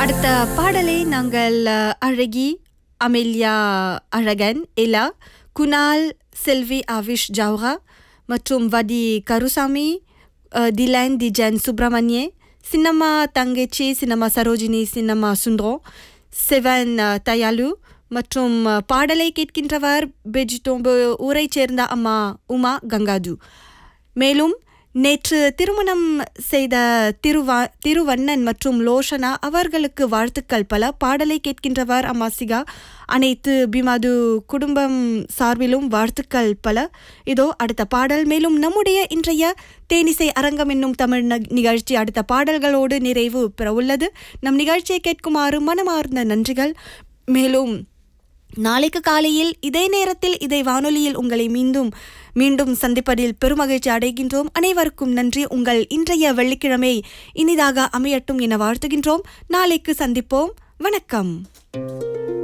அடுத்த பாடலை நாங்கள் அஹ், அழகி அமெல்யா அழகன் எலா குணால் செல்வி ஆவிஷ் ஜவுரா மற்றும் வடி கருசாமி அஹ், திலன் திஜன் சுப்பிரமணிய சின்னம்மா தங்கச்சி சின்னம்மா சரோஜினி சின்னம்மா சுந்தரம் செவன் அஹ், தயாலு மற்றும் அஹ், பாடலை கேட்கின்றவர் பெஜிடோம்பு ஊரைச் சேர்ந்த அம்மா உமா கங்காது மேலும் நேற்று திருமணம் செய்த திருவா திருவண்ணன் மற்றும் லோஷனா அவர்களுக்கு வாழ்த்துக்கள் பல பாடலை கேட்கின்றவர் அம்மாசிகா அனைத்து பிமாது குடும்பம் சார்பிலும் வாழ்த்துக்கள் பல இதோ அடுத்த பாடல் மேலும் நம்முடைய இன்றைய தேனிசை அரங்கம் என்னும் தமிழ் ந- நிகழ்ச்சி அடுத்த பாடல்களோடு நிறைவு பெற உள்ளது நம் நிகழ்ச்சியை கேட்குமாறு மனமார்ந்த நன்றிகள் மேலும் நாளைக்கு காலையில் இதே நேரத்தில் இதே வானொலியில் உங்களை மீண்டும் மீண்டும் சந்திப்பதில் பெருமகிழ்ச்சி அடைகின்றோம் அனைவருக்கும் நன்றி உங்கள் இன்றைய வெள்ளிக்கிழமை இனிதாக அமையட்டும் என வாழ்த்துகின்றோம் நாளைக்கு சந்திப்போம் வணக்கம்